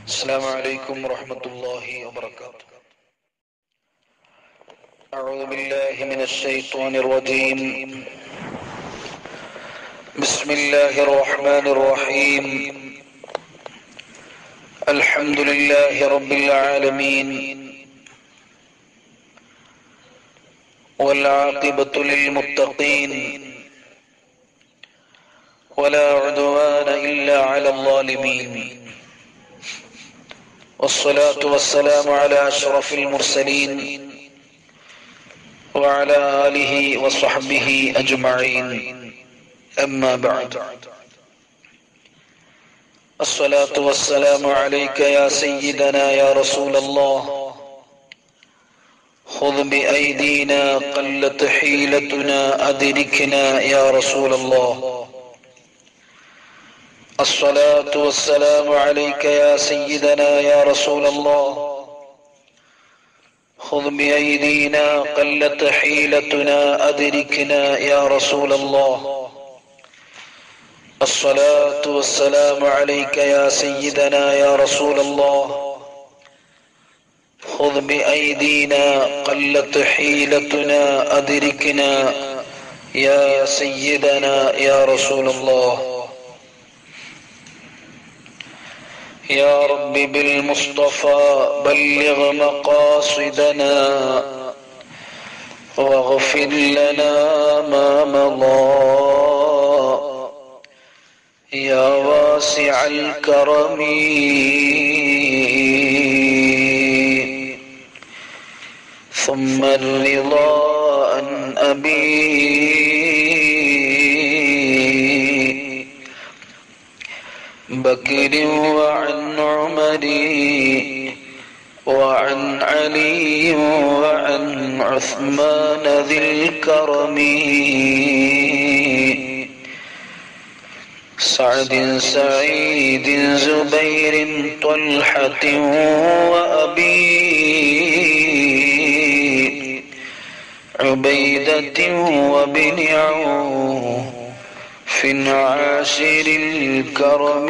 السلام عليكم ورحمة الله وبركاته أعوذ بالله من الشيطان الرجيم بسم الله الرحمن الرحيم الحمد لله رب العالمين والعاقبة للمتقين ولا عدوان إلا على الظالمين والصلاة والسلام على أشرف المرسلين وعلى آله وصحبه أجمعين أما بعد الصلاة والسلام عليك يا سيدنا يا رسول الله خذ بأيدينا قلت حيلتنا أدركنا يا رسول الله الصلاة والسلام عليك يا سيدنا يا رسول الله خذ بأيدينا قلت حيلتنا أدركنا يا رسول الله الصلاة والسلام عليك يا سيدنا يا رسول الله خذ بأيدينا قلت حيلتنا أدركنا يا سيدنا يا رسول الله يا رب بالمصطفى بلغ مقاصدنا واغفر لنا ما مضى يا واسع الكرم ثم الرضا عن أبي بكر وعن عمر وعن علي وعن عثمان ذي الكرم سعد سعيد زبير طلحة وأبي عبيدة وبن عوف في عاشر الكرم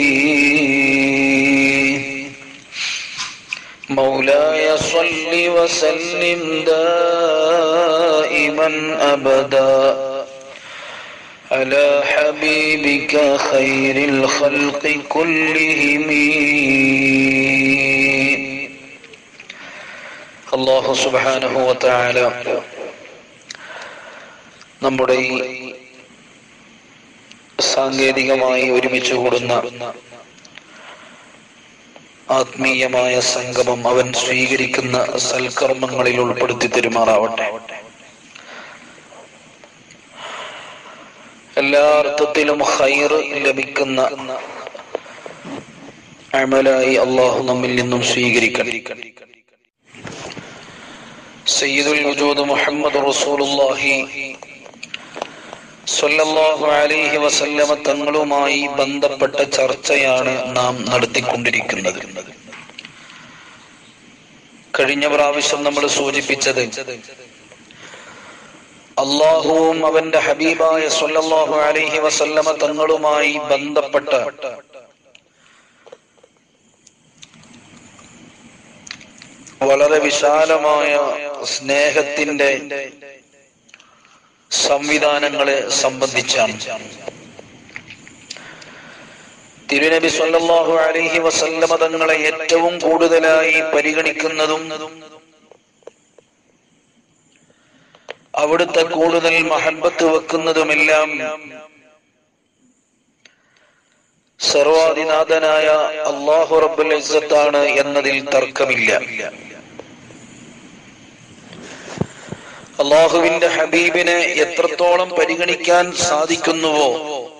مولاي صل وسلم دائما أبدا على حبيبك خير الخلق كلهم الله سبحانه وتعالى നമ്മുടെ ഈ സാങ്കേതികമായി ഒരുമിച്ച് കൂടുന്ന ആത്മീയമായ സംഗമം അവൻ സ്വീകരിക്കുന്ന സൽക്കർമ്മങ്ങളിൽ ഉൾപ്പെടുത്തി തെരുമാറാവട്ടെ എല്ലാ അർത്ഥത്തിലും ഹൈർ ലഭിക്കുന്ന അമലായി അള്ളാഹു നമ്മിൽ നിന്നും സ്വീകരിക്കണം സയ്യിദുൽ വജൂദ് മുഹമ്മദ് റസൂലുള്ളാഹി സല്ലല്ലാഹു അലൈഹി വസല്ലമ തങ്ങളുമായി ബന്ധപ്പെട്ട ചർച്ചയാണ് നാം നടത്തിക്കൊണ്ടിരിക്കുന്നത് കഴിഞ്ഞ പ്രാവശ്യം നമ്മൾ സൂചിപ്പിച്ചത് അള്ളാഹുവും അവന്റെ ഹബീബായ സല്ലല്ലാഹു അലൈഹി വസല്ലമ തങ്ങളുമായി ബന്ധപ്പെട്ട വളരെ വിശാലമായ സ്നേഹത്തിന്റെ സംവിധാനങ്ങളെ സംബന്ധിച്ചാണ് തിരുനബി സല്ലല്ലാഹു അലൈഹി വസല്ലമ തങ്ങളെ ഏറ്റവും കൂടുതലായി പരിഗണിക്കുന്നതും അവിടുത്തെ കൂടുതൽ മഹബത്ത് വെക്കുന്നതുമെല്ലാം സർവാധിനാഥനായ അള്ളാഹു റബ്ബുൽ ഇസ്സത്താണ് എന്നതിൽ തർക്കമില്ല അള്ളാഹുവിന്റെ ഹബീബിനെ എത്രത്തോളം പരിഗണിക്കാൻ സാധിക്കുന്നുവോ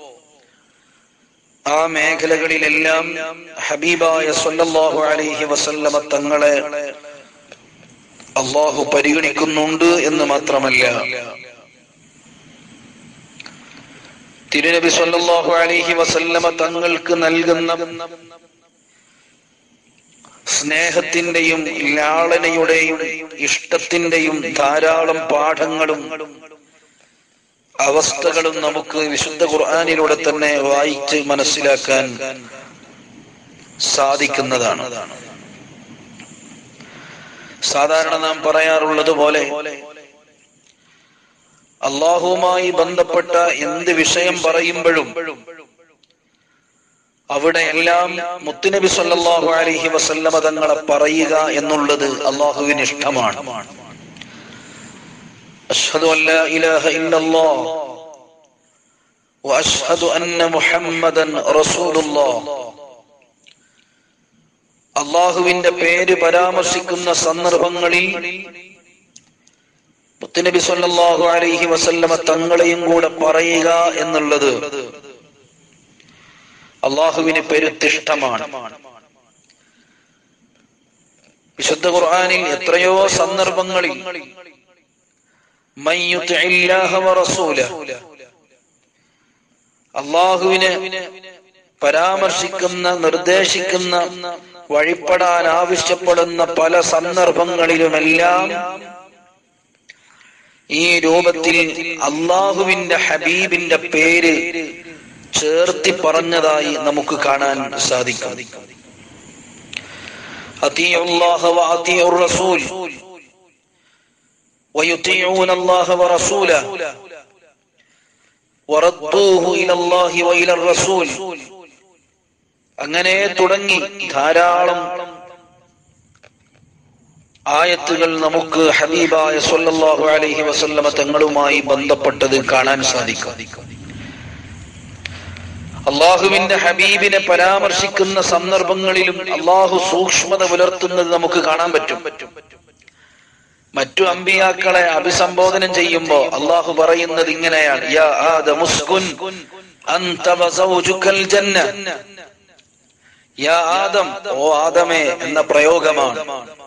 ആ മേഖലകളിലെല്ലാം ഹബീബായ സല്ലല്ലാഹു അലൈഹി വസല്ലമ തങ്ങളെ അള്ളാഹു പരിഗണിക്കുന്നുണ്ട് എന്ന് മാത്രമല്ല തിരുനബി സല്ലല്ലാഹു അലൈഹി വസല്ലമ തങ്ങൾക്ക് നൽകുന്ന സ്നേഹത്തിന്റെയും ലാളനയുടെയും ഇഷ്ടത്തിന്റെയും ധാരാളം പാഠങ്ങളും അവസ്ഥകളും നമുക്ക് വിശുദ്ധ ഖുർആാനിലൂടെ തന്നെ വായിച്ച് മനസ്സിലാക്കാൻ സാധിക്കുന്നതാണ് സാധാരണ നാം പറയാറുള്ളത് പോലെ അള്ളാഹുവുമായി ബന്ധപ്പെട്ട എന്ത് വിഷയം പറയുമ്പോഴും അവിടെ എല്ലാം മുത്തുനബി സല്ലല്ലാഹു അലൈഹി വസല്ലമ തങ്ങളെ പറയുക എന്നുള്ളത് അള്ളാഹുവിന് ഇഷ്ടമാണ് അഷ്ഹദു അൻ ലാ ഇലാഹ ഇല്ലല്ലാഹ് واشهد ان محمدا رسول الله അള്ളാഹുവിന്റെ പേര് പരാമർശിക്കുന്ന സന്ദർഭങ്ങളിൽ മുത്തുനബി സല്ലല്ലാഹു അലൈഹി വസല്ലമ തങ്ങളെയും കൂടെ പറയുക എന്നുള്ളത് അള്ളാഹുവിന് പെരുത്തിഷ്ടമാണ് വിശുദ്ധ ഖുർആനിൽ എത്രയോ സന്ദർഭങ്ങളിൽ മൻ യുതിഇല്ലാഹ വറസൂലഹു അള്ളാഹുവിനെ പരാമർശിക്കുന്ന നിർദ്ദേശിക്കുന്ന വഴിപ്പെടാൻ ആവശ്യപ്പെടുന്ന പല സന്ദർഭങ്ങളിലുമെല്ലാം ഈ രൂപത്തിൽ അള്ളാഹുവിന്റെ ഹബീബിന്റെ പേര് ചേർത്തി പറഞ്ഞതായി നമുക്ക് കാണാൻ സാധിക്കും അത്തിയുള്ളാഹ വഅത്തിയുർ റസൂൽ ويطيعون الله ورسوله വറദ്ദൂഹു ഇലല്ലാഹി വഇലർ റസൂൽ അങ്ങനെ തുടങ്ങി ധാരാളം ആയത്തുകൾ നമുക്ക് ഹബീബായ സല്ലല്ലാഹു അലൈഹി വസല്ലമ തങ്ങളുമായി ബന്ധപ്പെട്ടത് കാണാൻ സാധിക്കും അള്ളാഹുവിന്റെ ഹബീബിനെ പരാമർശിക്കുന്ന സന്ദർഭങ്ങളിലും അള്ളാഹു സൂക്ഷ്മത പുലർത്തുന്നത് നമുക്ക് കാണാൻ പറ്റും മറ്റു അമ്പിയാക്കളെ അഭിസംബോധനം ചെയ്യുമ്പോ അള്ളാഹു പറയുന്നത് ഇങ്ങനെയാണ് യാ ആദമുസ്കുൻ അന്ത വസൗജുക്കൽ ജന്ന യാ ആദം ഓ ആദമേ എന്ന പ്രയോഗമാണ്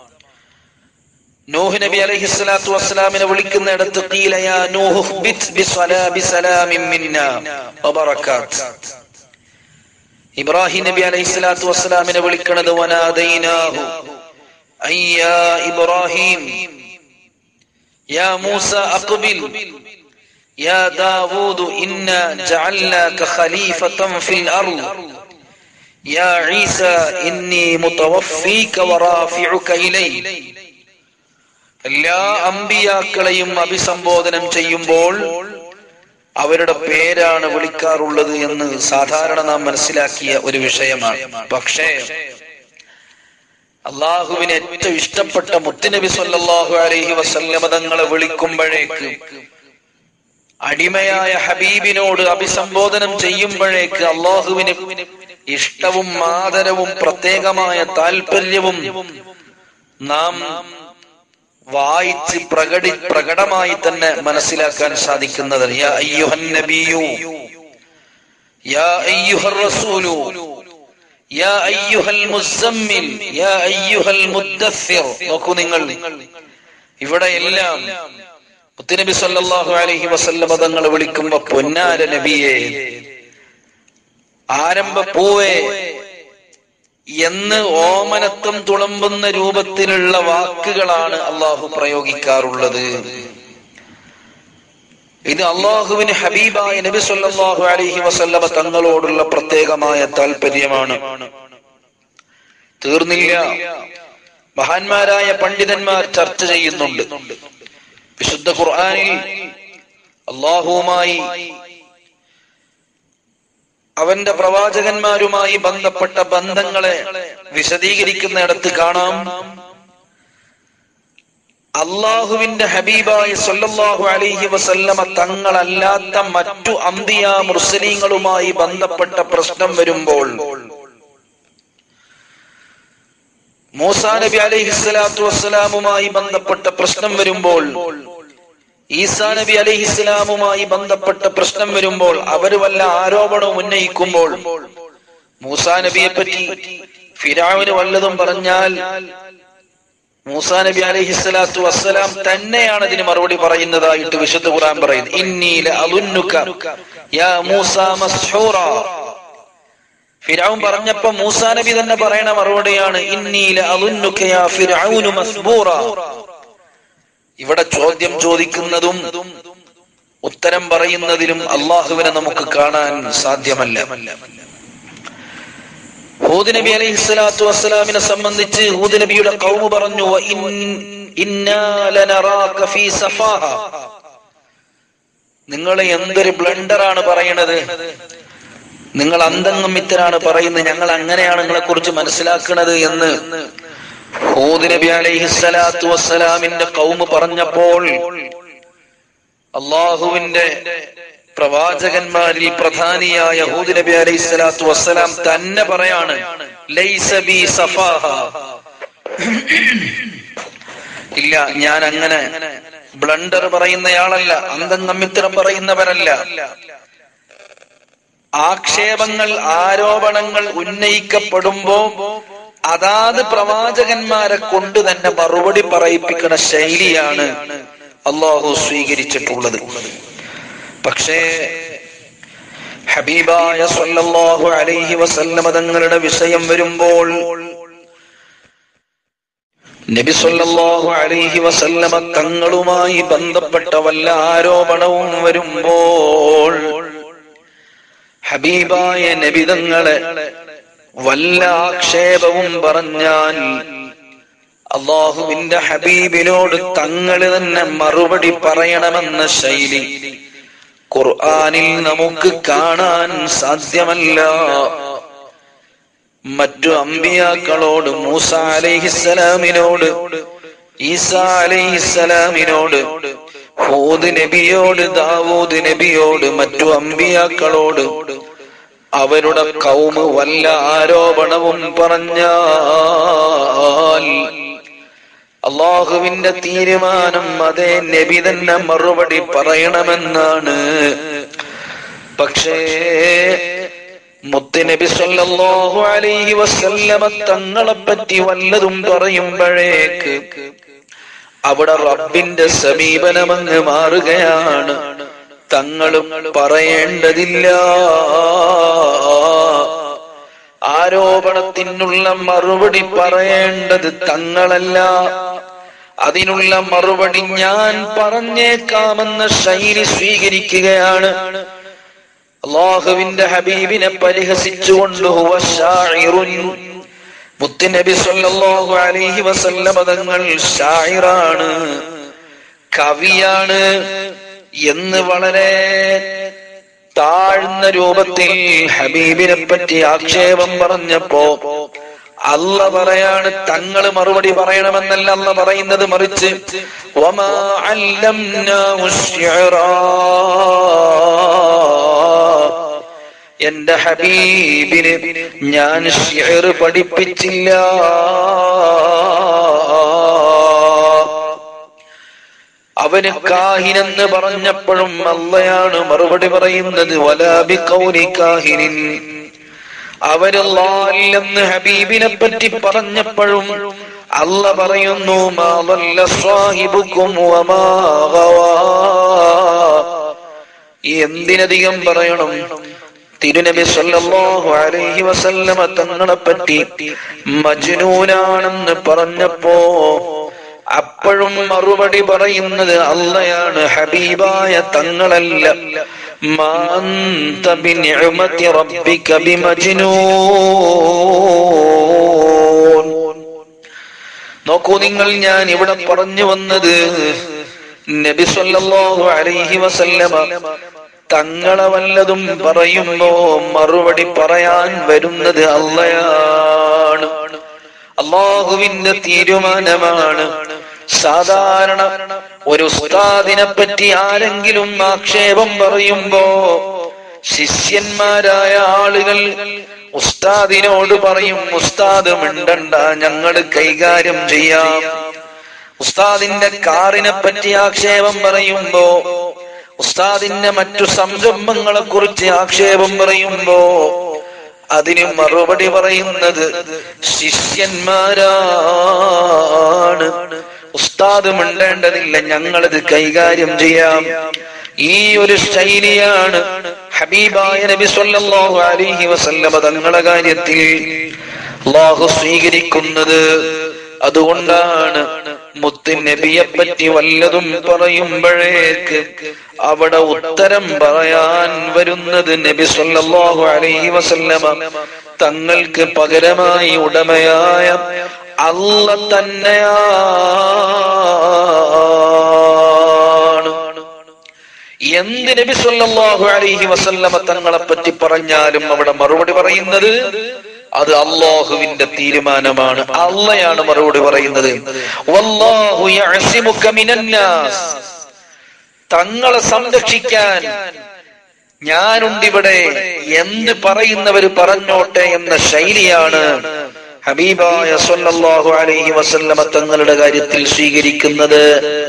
നൂഹ് നബി അലൈഹി സ്വലാത്തു വസ്സലാമിനെ വിളിക്കുന്നിടത്ത് ഖീല യാ നൂഹ് ബിത് ബിസ്സലാ ബിസലാമിൻ മിന്നാ വബറകാത്ത് ഇബ്രാഹിം നബി അലൈഹി സ്വലാത്തു വസ്സലാമിനെ വിളിക്കുന്നത് വനാദൈനാഹു അയ്യാ ഇബ്രാഹിം يا موسى أقبل يا داود إنا جعلناك خليفة في الأرض يا عيسى إني متوفيك ورافعك إلي എല്ലാ അമ്പിയാക്കളെയും അഭിസംബോധനം ചെയ്യുമ്പോൾ അവരുടെ പേരാണ് വിളിക്കാറുള്ളത് എന്ന് സാധാരണ നാം മനസ്സിലാക്കിയ ഒരു വിഷയമാണ് പക്ഷേ അള്ളാഹുവിന് ഏറ്റവും ഇഷ്ടപ്പെട്ട മുത്തുനബി സല്ലല്ലാഹു അലൈഹി വസല്ലമ തങ്ങളെ വിളിക്കുമ്പോഴേക്ക് അടിമയായ ഹബീബിനോട് അഭിസംബോധനം ചെയ്യുമ്പോഴേക്ക് അള്ളാഹുവിന് ഇഷ്ടവും ആദരവും പ്രത്യേകമായ താല്പര്യവും നാം വായിച്ച് പ്രകടി പ്രകടമായി തന്നെ മനസ്സിലാക്കാൻ സാധിക്കുന്നത് യാ അയ്യുഹൻ നബിയു യാ അയ്യുഹർ റസൂലു യാ അയ്യുഹൽ മുസമ്മിൽ യാ അയ്യുഹൽ മുദ്ദസ്സിർ നോക്കൂ നിങ്ങൾ ഇവിടെ എല്ലാം മുത്തുനബി സല്ലല്ലാഹു അലൈഹി വസല്ലമ തങ്ങൾ വിളിക്കുമ്പോ പൊന്നാര നബിയെ ആരംഭ പൂവേ എന്ന് ഓമനത്വം തുളമ്പുന്ന രൂപത്തിലുള്ള വാക്കുകളാണ് അള്ളാഹു പ്രയോഗിക്കാറുള്ളത് ഇത് അള്ളാഹുവിന് ഹബീബായ നബി സല്ലല്ലാഹു അലൈഹി വസല്ലമ തങ്ങളോടുള്ള പ്രത്യേകമായ താല്പര്യമാണ് തീർന്നില്ല മഹാന്മാരായ പണ്ഡിതന്മാർ ചർച്ച ചെയ്യുന്നുണ്ട് വിശുദ്ധ ഖുർആനിൽ അള്ളാഹുവുമായി അവന്റെ പ്രവാചകന്മാരുമായി ബന്ധപ്പെട്ട ബന്ധങ്ങളെ വിശദീകരിക്കുന്നിടത്ത് കാണാം അള്ളാഹുവിന്റെ ഹബീബായ സല്ലല്ലാഹു അലൈഹി വസല്ലമ തങ്ങളല്ലാത്ത മറ്റു അന്തിയ മുസ്ലിങ്ങളുമായി ബന്ധപ്പെട്ട പ്രശ്നം വരുമ്പോൾ മൂസാ നബി അലൈഹി സ്വലാത്തു വസ്സലാമുമായി ബന്ധപ്പെട്ട പ്രശ്നം വരുമ്പോൾ ഈസാ നബി അലൈഹി ഇസ്ലാമുമായി ബന്ധപ്പെട്ട പ്രശ്നം വരുമ്പോൾ അവർ വല്ല ആരോപണവും ഉന്നയിക്കുമ്പോൾ മൂസാ നബിയെ പറ്റി ഫിരാവിന് വല്ലതും പറഞ്ഞാൽ മൂസാ നബി അലൈഹി സ്വലാത്തു വസ്സലാം തന്നെയാണ് ഇതിന് മറുപടി പറയുന്നതായിട്ട് വിശുദ്ധ ഖുർആൻ പറയുന്നത് ഇന്നീല അലുന്നുക യാ മൂസ മസ്ഹൂറ ഫിരൗൻ പറഞ്ഞപ്പോ മൂസാ നബി തന്നെ പറയണ മറുപടിയാണ് ഇന്നീല അലുന്നുക യാ ഫിർഔനു മസ്ബൂറ ഇവിടെ ചോദ്യം ചോദിക്കുന്നതും ഉത്തരം പറയുന്നതിലും അള്ളാഹുവിനെ നമുക്ക് കാണാൻ സാധ്യമല്ല ഹൂദ് നബി അലൈഹി സ്വലാത്തു വസ്സലാമിനെ സംബന്ധിച്ച് ഹൂദ് നബിയുടെ കൗമ് പറഞ്ഞു "വ ഇൻ- ഇന്നാ ലനറാക ഫീ സഫാഹ." നിങ്ങൾ എന്തൊരു ബ്ലണ്ടറാണ് പറയണത് നിങ്ങൾ അന്തങ്ങും മിത്തരാണ് പറയുന്നത് ഞങ്ങൾ അങ്ങനെയാണ് നിങ്ങളെ കുറിച്ച് മനസ്സിലാക്കുന്നത് എന്ന് ഹൂദ് നബി അലൈഹി സ്വലാത്തു വസ്സലാമിന്റെ കൗമ് പറഞ്ഞപ്പോൾ അള്ളാഹുവിന്റെ പ്രവാചകന്മാരിൽ പ്രധാനിയായ ഹൂദ് നബി അലൈഹി സ്വലാത്തു വസ്സലാം തന്നെ പറയാണ് "ലൈസ ബി സഫാഹ." ഇല്ല ഞാൻ അങ്ങനെ ബ്ലണ്ടർ പറയുന്നയാളല്ല അന്തംഗമ്മിത്രം പറയുന്നവരല്ല ആക്ഷേപങ്ങൾ ആരോപണങ്ങൾ ഉന്നയിക്കപ്പെടുമ്പോ അതാത് പ്രവാചകന്മാരെ കൊണ്ട് തന്നെ മറുപടി പറയിപ്പിക്കുന്ന ശൈലിയാണ് അള്ളാഹു സ്വീകരിച്ചിട്ടുള്ളത് പക്ഷേ ഹബീബായ സല്ലല്ലാഹു അലൈഹി വസല്ലമ തങ്ങളുടെ വിഷയം വരുമ്പോൾ നബി സല്ലല്ലാഹു അലൈഹി വസല്ലമ തങ്ങളുമായി ബന്ധപ്പെട്ട വല്ല ആരോപണവും വരുമ്പോൾ ഹബീബായ നബിതങ്ങളെ വല്ല ആക്ഷേപവും പറഞ്ഞാൽ അള്ളാഹുവിന്റെ ഹബീബിനോട് തങ്ങള് തന്നെ മറുപടി പറയണമെന്ന ശൈലി ഖുർആനിൽ നമുക്ക് കാണാൻ സാധ്യമല്ല മറ്റു അമ്പിയാക്കളോട് മൂസ അലൈഹിസ്സലാമിനോട് ഈസ അലൈഹിസ്സലാമിനോട് ഹൂദ് നബിയോട് ദാവൂദ് നബിയോട് മറ്റു അമ്പിയാക്കളോട് അവരുടെ കൗമ് വല്ല ആരോപണവും പറഞ്ഞാൽ അള്ളാഹുവിന്റെ തീരുമാനം അതേ നബി തന്നെ മറുപടി പറയണമെന്നാണ് പക്ഷേ മുത്തുനബി സല്ലല്ലാഹു അലൈഹി വസല്ലമ തങ്ങളെ പറ്റി വല്ലതും പറയുമ്പോഴേക്ക് അവിടെ റബ്ബിന്റെ സമീപനമങ്ങ് മാറുകയാണ് തങ്ങളും പറയേണ്ടതില്ല ആരോപണത്തിനുള്ള മറുപടി പറയേണ്ടത് തങ്ങളല്ല അതിനുള്ള മറുപടി ഞാൻ പറഞ്ഞേക്കാമെന്ന ശൈലി സ്വീകരിക്കുകയാണ് അള്ളാഹുവിന്റെ ഹബീബിനെ പരിഹസിച്ചുകൊണ്ട് ഹുവ ശാഇറുൻ. മുത്തുനബി സല്ലല്ലാഹു അലൈഹി വസല്ലമ തങ്ങൾ ഷായിറാണ് കവിയാണ് എന്ന് വളരെ താഴ്ന്ന രൂപത്തിൽ ഹബീബിനെ പറ്റി ആക്ഷേപം പറഞ്ഞപ്പോ അല്ല പറയാണ് തങ്ങൾ മറുപടി പറയണമെന്നല്ല അല്ല പറയുന്നത് മറിച്ച് വമാ അല്ലംനാഹു ശിഅറാ. എന്റെ ഹബീബിന് ഞാൻ ഷിയർ പഠിപ്പിച്ചില്ല അവന് കാഹിനെന്ന് പറഞ്ഞപ്പോഴും അല്ലയാണ് മറുപടി പറയുന്നത് വലാബി കൗനി കാഹിനിൻ അവര് ലാല്ലെന്ന് ഹബീബിനെ പറ്റി പറഞ്ഞപ്പോഴും അല്ല പറയുന്നു മാ ضل صاحبكم وما غوى. എന്തിനധികം പറയണം തിരുനബി സല്ലല്ലാഹു അലൈഹി വസല്ലമ തങ്ങളെ പറ്റി മജ്നൂനാണെന്ന് പറഞ്ഞപ്പോ അപ്പോഴും മറുപടി പറയുന്നത് അല്ലയാണ് ഹബീബായ തങ്ങളല്ല മാ അന്ത ബിനിഅമതി റബ്ബിക ബിമജ്നൂൻ നോക്കൂ നിങ്ങൾ ഞാൻ ഇവിടെ പറഞ്ഞു വന്നത് നബി സല്ലല്ലാഹു അലൈഹി വസല്ലമ തങ്ങളെ വല്ലതും പറയുമ്പോ മറുപടി പറയാൻ വരുന്നത് അള്ളയാണ് അള്ളാഹുവിന്റെ തീരുമാനമാണ് സാധാരണ ഒരു ഉസ്താദിനെ പറ്റി ആരെങ്കിലും ആക്ഷേപം പറയുമ്പോ ശിഷ്യന്മാരായ ആളുകൾ ഉസ്താദിനോട് പറയും ഉസ്താദ് മിണ്ടണ്ട ഞങ്ങൾ കൈകാര്യം ചെയ്യാം ഉസ്താദിന്റെ കാറിനെ പറ്റി ആക്ഷേപം പറയുമ്പോ ഉസ്താദിന്റെ മറ്റു സംരംഭങ്ങളെ കുറിച്ച് ആക്ഷേപം പറയുമ്പോ അതിന് മറുപടി പറയുന്നത് ശിഷ്യന്മാരാണ് ഉസ്താദ് മിണ്ടേണ്ടതില്ല ഞങ്ങളത് കൈകാര്യം ചെയ്യാം ഈ ഒരു ശൈലിയാണ് ഹബീബായ നബി സല്ലല്ലാഹു അലൈഹി വസല്ലമ തങ്ങളുടെ കാര്യത്തിൽ അള്ളാഹു സ്വീകരിക്കുന്നത് അതുകൊണ്ടാണ് മുത്ത് നബിയെ പറ്റി വല്ലതും പറയുമ്പോഴേക്ക് അവിടെ ഉത്തരം പറയാൻ വരുന്നത് നബി സല്ലല്ലാഹു അലൈഹി വസല്ലമ തങ്ങൾക്ക് പകരമായി ഉടമയായ അല്ല തന്നെയാണ് എന്ത് നബി സല്ലല്ലാഹു അലൈഹി വസല്ലമ തങ്ങളെ പറ്റി പറഞ്ഞാലും അവിടെ മറുപടി പറയുന്നത് അത് അള്ളാഹുവിന്റെ തീരുമാനമാണ് അള്ളയാണ് മറുപടി പറയുന്നത് വല്ലാഹു യഅസിമുക മിനന്നാസ് തങ്ങളെ സംരക്ഷിക്കാൻ ഞാനുണ്ടിവിടെ എന്ത് പറയുന്നവര് പറഞ്ഞോട്ടെ എന്ന ശൈലിയാണ് ഹബീബായ സല്ലല്ലാഹു അലൈഹി വസല്ലമ തങ്ങളുടെ കാര്യത്തിൽ സ്വീകരിക്കുന്നത്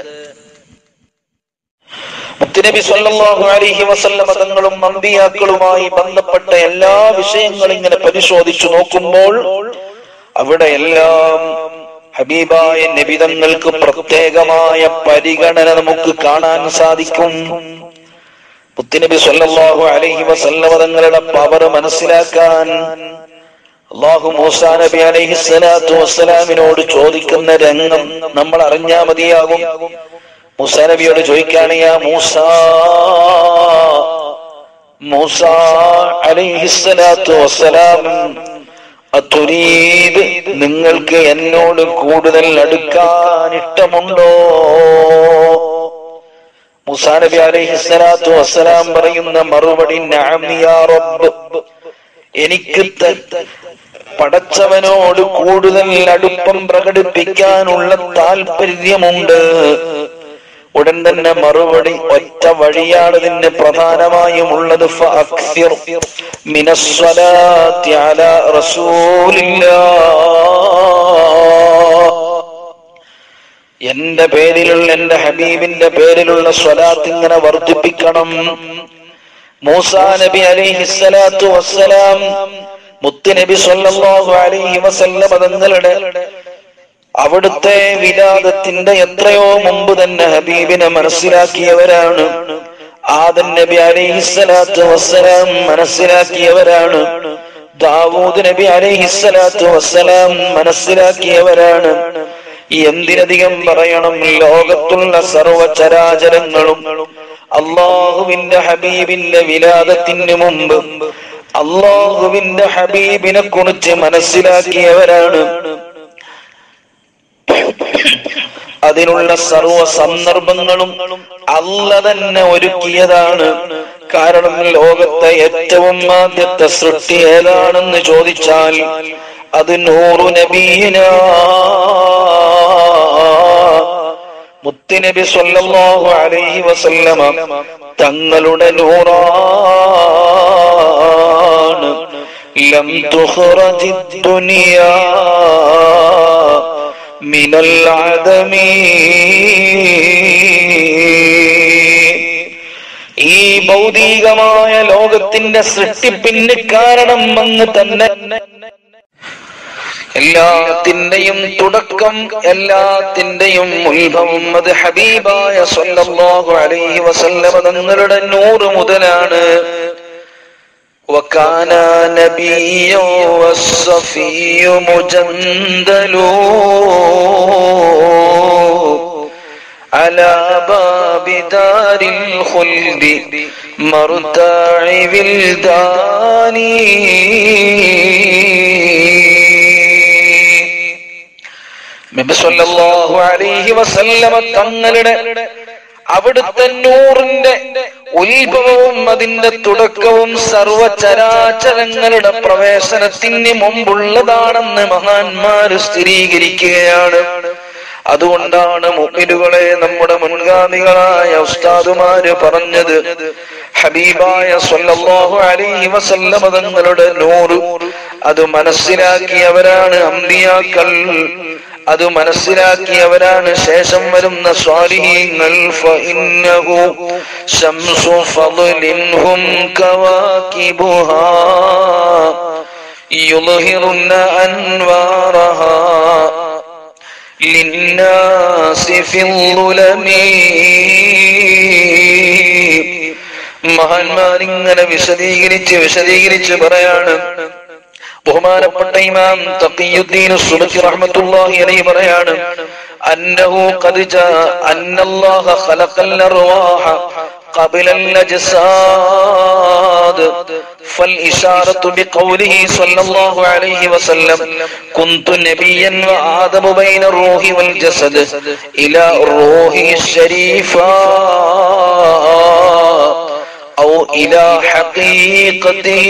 മുത്തുനബി സല്ലല്ലാഹു അലൈഹി വസല്ലമ തങ്ങളും അമ്പിയാക്കളുമായി ബന്ധപ്പെട്ട എല്ലാ വിഷയങ്ങളും ഇങ്ങനെ പരിശോധിച്ചു നോക്കുമ്പോൾ അവിടെ എല്ലാം ഹബീബായ നബിതങ്ങൾക്ക് പ്രത്യേകമായ പരിഗണന നമുക്ക് കാണാൻ സാധിക്കും മുത്തുനബി സല്ലല്ലാഹു അലൈഹി വസല്ലമ തങ്ങളുടെ പവർ മനസ്സിലാക്കാൻ അള്ളാഹു മൂസാ നബി അലൈഹി സ്വലാത്തു വസ്സലാമിനോട് ചോദിക്കുന്ന രംഗം നമ്മൾ അറിഞ്ഞാ മതിയാകും മൂസാ നബിയോട് ചോദിക്കാണ് യാ മൂസ മൂസ അലൈഹിസ്സലാത്തു വസ്സലാം അതുരീദ് നിങ്ങൾക്ക് എന്നോട് കൂടുതൽ അടുക്കാൻ ഇഷ്ടമുണ്ടോ മൂസാ നബി അലൈഹിസ്സലാത്തു വസ്സലാം പറയുന്ന മറുപടി നഅം യാ റബ്ബ് എനിക്ക് ത- പടച്ചവനോട് കൂടുതൽ അടുപ്പം പ്രകടിപ്പിക്കാനുള്ള താല്പര്യമുണ്ട് ഉടൻ തന്നെ മറുപടി ഒറ്റ വഴിയാണ് ഇതിന് പ്രധാനമായും ഉള്ളത് ഫഅക്സിർ മിനസ്സലാത്തി അലാ റസൂലില്ലാ എന്റെ പേരിലുള്ള എന്റെ ഹബീബിന്റെ പേരിലുള്ള സ്വലാത്ത് ഇങ്ങനെ വർദ്ധിപ്പിക്കണം മൂസാ നബി അലൈഹിസ്സലാത്തു വസ്സലാം മുത്ത് നബി സല്ലല്ലാഹു അലൈഹി വസല്ലമ തങ്ങളുടെ അവിടുത്തെ വിലാദത്തിന്റെ എത്രയോ മുമ്പ് തന്നെ ഹബീബിനെ മനസ്സിലാക്കിയവരാണ് ആദൻ നബി അലൈഹിസ്സലാത്തു വസ്സലാം മനസ്സിലാക്കിയവരാണ് ദാവൂദ് നബി അലൈഹിസ്സലാത്തു വസ്സലാം മനസ്സിലാക്കിയവരാണ് എന്തിനധികം പറയണം ലോകത്തുള്ള സർവചരാചരങ്ങളും അള്ളാഹുവിന്റെ ഹബീബിന്റെ വിലാദത്തിന് മുമ്പ് അള്ളാഹുവിന്റെ ഹബീബിനെ കുറിച്ച് മനസ്സിലാക്കിയവരാണ് അതിനുള്ള സർവ സന്ദർഭങ്ങളും അല്ല തന്നെ ഒരുക്കിയതാണ് കാരണം ലോകത്തെ ഏറ്റവും ആദ്യത്തെ സൃഷ്ടി ഏതാണെന്ന് ചോദിച്ചാൽ അത് നൂറു നബീന മുത്തുനബി സല്ലല്ലാഹു അലൈഹി വസല്ലമ തങ്ങളുടെ നൂറാണ് ലം തുഖ്റജി ദുനിയാ من العدم ഈ ഭൗതികമായ ലോകത്തിന്റെ സൃഷ്ടിപ്പിന് കാരണം എന്ന് തന്നെ എല്ലാത്തിന്റെയും തുടക്കം എല്ലാത്തിന്റെയും ഉത്ഭവം അത് ഹബീബായ സല്ലല്ലാഹു അലൈഹി വസല്ലമ തങ്ങളുടെ നൂറ് മുതലാണ് وكان نبيا والصفي مجندل على باب دار الخلد مرتاع ولدان നബി സല്ലല്ലാഹു അലൈഹി വസല്ലമ തങ്ങളുടെ അവിടുത്തെ നൂറിന്റെ ഉത്ഭവവും അതിന്റെ തുടക്കവും സർവചരാചരങ്ങളുടെ പ്രവേശനത്തിന് മുമ്പുള്ളതാണെന്ന് മഹാന്മാര് സ്ഥിരീകരിക്കുകയാണ് അതുകൊണ്ടാണ് മുഅ്മിനുകളെ നമ്മുടെ മുൻഗാമികളായ ഉസ്താദുമാര് പറഞ്ഞത് ഹബീബായ സല്ലല്ലാഹു അലൈഹി വസല്ലമ തങ്ങളുടെ നൂറ് അത് മനസ്സിലാക്കിയവരാണ് അമ്പിയാക്കൾ അത് മനസ്സിലാക്കിയവരാണ് ശേഷം വരുന്ന സ്വാലിഹീങ്ങൾ ഫഇന്നഹു ശംസു ഫضلهم كواكبها يظهرن أنوارها للناس في الظلم മഹാന്മാരിങ്ങനെ വിശദീകരിച്ച് വിശദീകരിച്ച് പറയാണ് ബഹുമാനപ്പെട്ട ഇമാം തഖിയുദ്ദീൻ സുബക്കി റഹ്മത്തുള്ളാഹി അലൈഹി പറയാണ് أنه قد جاء أن الله خلق الأرواح قبل الأجساد فالإشارة بقوله صلى الله عليه وسلم كنت نبيا وآدم بين الروح والجسد إلى الروح الشريفة أو إلى حقيقته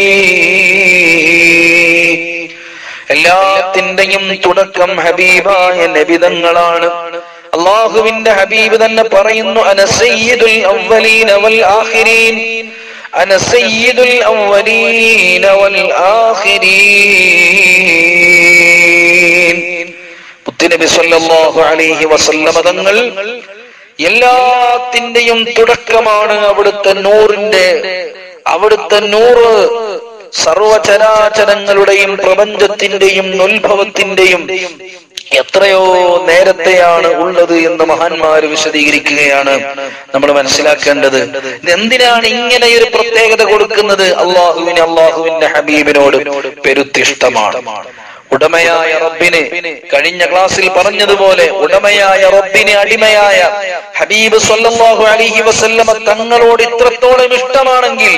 എല്ലാത്തിന്റെയും തുടക്കം ഹബീബായ നബിതങ്ങളാണ് അള്ളാഹുവിന്റെ ഹബീബ് തന്നെ പറയുന്നു അനസയ്യിദുൽ അവ്വലീന വൽ ആഖിരീൻ അനസയ്യിദുൽ അവ്വലീന വൽ ആഖിരീൻ മുത്തുനബി സല്ലല്ലാഹു അലൈഹി വസല്ലമ തങ്ങൾ എല്ലാത്തിന്റെയും തുടക്കമാണ് അവിടുത്തെ നൂറിന്റെ അവിടുത്തെ നൂറ് സർവചരാചരങ്ങളുടെയും പ്രപഞ്ചത്തിന്റെയും ഉത്ഭവത്തിന്റെയും എത്രയോ നേരത്തെയാണ് ഉള്ളത് എന്ന് മഹാന്മാര് വിശദീകരിക്കുകയാണ് നമ്മൾ മനസ്സിലാക്കേണ്ടത് ഇതെന്തിനാണ് ഇങ്ങനെ ഒരു പ്രത്യേകത കൊടുക്കുന്നത് അള്ളാഹുവിന് അള്ളാഹുവിന്റെ ഹബീബിനോട് പെരുത്തിഷ്ടമാണ് ഉടമയായ റബ്ബിന് കഴിഞ്ഞ ക്ലാസ്സിൽ പറഞ്ഞതുപോലെ ഉടമയായ റബ്ബിന് അടിമയായ ഹബീബ് സല്ലല്ലാഹു അലൈഹി വസല്ലമ തങ്ങളോട് ഇത്രത്തോളം ഇഷ്ടമാണെങ്കിൽ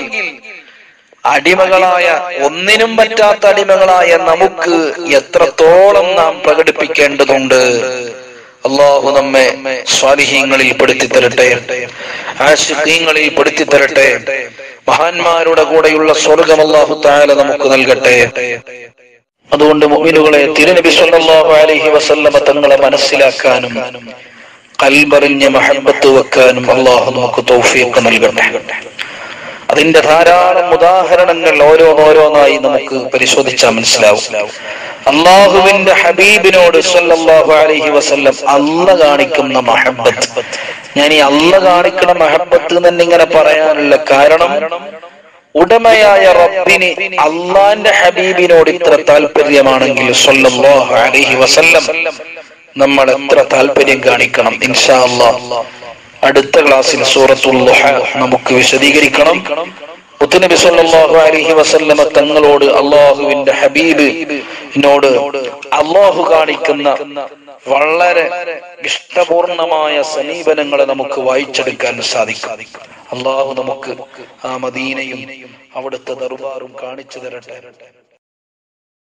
അടിമകളായ ഒന്നിനും പറ്റാത്ത അടിമകളായ നമുക്ക് എത്രത്തോളം നാം പ്രകടിപ്പിക്കേണ്ടതുണ്ട് അള്ളാഹു നമ്മെ സ്വാലിഹ്യങ്ങളിൽ പെടുത്തി തരട്ടെ ആശിഖ്യങ്ങളിൽ പെടുത്തി തരട്ടെ മഹാന്മാരുടെ കൂടെയുള്ള സ്വർഗം അള്ളാഹു താല നമുക്ക് നൽകട്ടെ അതുകൊണ്ട് മുഅ്മിനുകളെ തിരുനബി സല്ലല്ലാഹു അലൈഹി വസല്ലമ തങ്ങളെ മനസ്സിലാക്കാനും കൽബറിഞ്ഞ മഹബത്ത് വെക്കാനും അള്ളാഹു നമുക്ക് തൗഫീഖ് നൽകട്ടെ അതിന്റെ ധാരാളം ഉദാഹരണങ്ങൾ ഓരോന്നോരോന്നായി നമുക്ക് പരിശോധിച്ചാൽ മനസ്സിലാവും അള്ളാഹുവിന്റെ ഹബീബിനോട് സല്ലല്ലാഹു അലൈഹി വസല്ലം അല്ല കാണിക്കുന്ന മഹബത്ത് ഞാൻ ഈ അല്ല കാണിക്കുന്ന മഹബത്ത് തന്നെ ഇങ്ങനെ പറയാനുള്ള കാരണം ഉടമയായ റബ്ബിന് അള്ളാന്റെ ഹബീബിനോട് ഇത്ര താല്പര്യമാണെങ്കിൽ സല്ലല്ലാഹു അലൈഹി വസല്ലം നമ്മൾ എത്ര താല്പര്യം കാണിക്കണം ഇൻഷാ അല്ലാഹ് അടുത്ത ക്ലാസ്സിൽ സൂറത്തുൽ ളുഹ നമുക്ക് വിശദീകരിക്കണം മുത്തുനബി സല്ലല്ലാഹു അലൈഹി വസല്ലമ തങ്ങളോട് അള്ളാഹുവിന്റെ ഹബീബിനോട് അള്ളാഹു കാണിക്കുന്ന വളരെ ഇഷ്ടപൂർണമായ സമീപനങ്ങളെ നമുക്ക് വായിച്ചെടുക്കാൻ സാധിക്കും അള്ളാഹു നമുക്ക് ആ മദീനയും അവിടുത്തെ ദർബാറും കാണിച്ചു തരട്ടെ